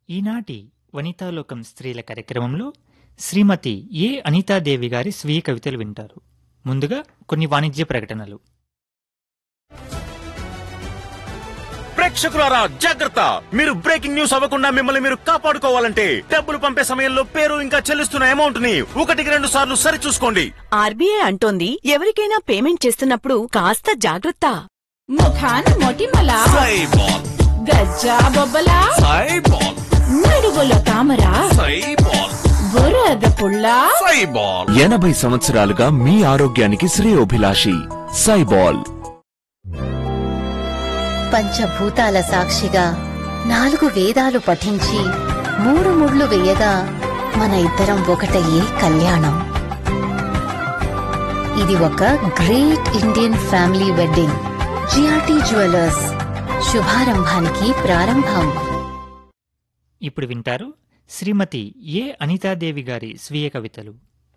ఈనాటి వనితాలోకం స్త్రీల కార్యక్రమంలో శ్రీమతి ఏ అనితాదేవి గారి స్వీయ కవితలు వింటారు ముందుగా కొన్ని వాణిజ్య ప్రకటనలు ప్రేక్షకులారా జాగ్రత్త మీరు బ్రేకింగ్ న్యూస్ అవ్వకుండా మిమ్మల్ని మీరు కాపాడుకోవాలంటే డబ్బులు పంపే సమయంలో పేరు ఇంకా చెల్లిస్తున్న అమౌంట్ ని ఒకటికి రెండు సార్లు సరి చూసుకోండి ఆర్బీఐ అంటోంది ఎవరికైనా పేమెంట్ చేస్తున్నప్పుడు కాస్త జాగ్రత్త ముఖాన్ మొటిమల గజ్జా బొబ్బల నడుగుల తామర బురద పుల్ల ఎనభై సంవత్సరాలుగా మీ ఆరోగ్యానికి శ్రేయోభిలాషి సైబాల్ పంచభూతాల సాక్షిగా నాలుగు వేదాలు పఠించి మూడు ముళ్ళు వేయగా మన ఇద్దరం ఒకటయ్యే కళ్యాణం ఇది ఒక great Indian family wedding GRT jewellers శుభారంభానికి ప్రారంభం ఇప్పుడు వింటారు శ్రీమతి ఏ అనితాదేవి గారి స్వీయ కవితలు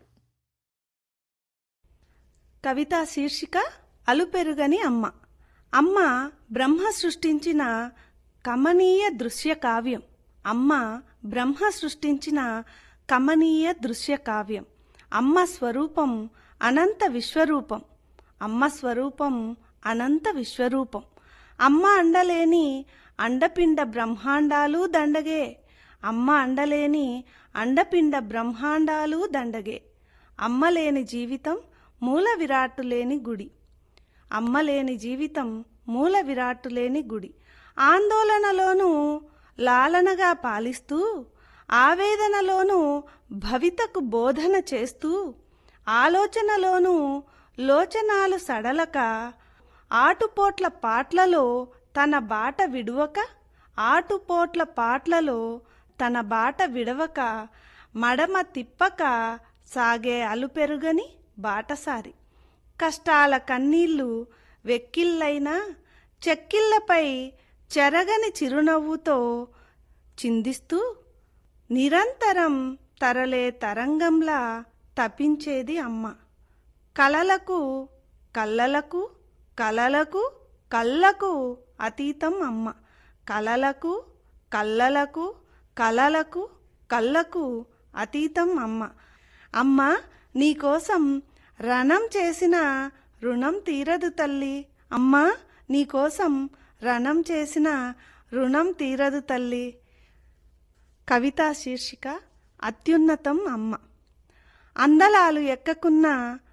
కవితా శీర్షిక అలుపెరుగని అమ్మ అమ్మ బ్రహ్మ సృష్టించిన కమనీయ దృశ్య కావ్యం అమ్మ బ్రహ్మ సృష్టించిన కమనీయ దృశ్య కావ్యం అమ్మ స్వరూపం అనంత విశ్వరూపం అమ్మ స్వరూపం అనంత విశ్వరూపం అమ్మ అండలేని అండపిండ బ్రహ్మాండాలు దండగే అమ్మ అండలేని అండపిండ బ్రహ్మాండాలు దండగే అమ్మ లేని జీవితం మూల విరాట్టు లేని గుడి అమ్మ లేని జీవితం మూల విరాట్టు లేని గుడి ఆందోళనలోనూ లాలనగా పాలిస్తూ ఆవేదనలోనూ భవితకు బోధన చేస్తూ ఆలోచనలోనూ లోచనాలు సడలక ఆటుపోట్ల పాట్లలో తన బాట విడువక ఆటుపోట్ల పాట్లలో తన బాట విడవక మడమ తిప్పక సాగే అలుపెరుగని బాటసారి కష్టాల కన్నీళ్లు వెక్కిళ్ళైనా చెక్కిళ్లపై చెరగని చిరునవ్వుతో చిందిస్తూ నిరంతరం తరలే తరంగంలా తపించేది అమ్మ కలలకు కళ్ళలకు కలలకు కళ్ళకు అతీతం అమ్మ కలలకు కళ్ళలకు కలలకు కళ్ళకు అతీతం అమ్మ అమ్మ నీకోసం రణం చేసిన రుణం తీరదు తల్లి అమ్మా నీకోసం రణం చేసిన రుణం తీరదు తల్లి కవితా శీర్షిక అత్యున్నతం అమ్మ అందలాలు ఎక్కకున్న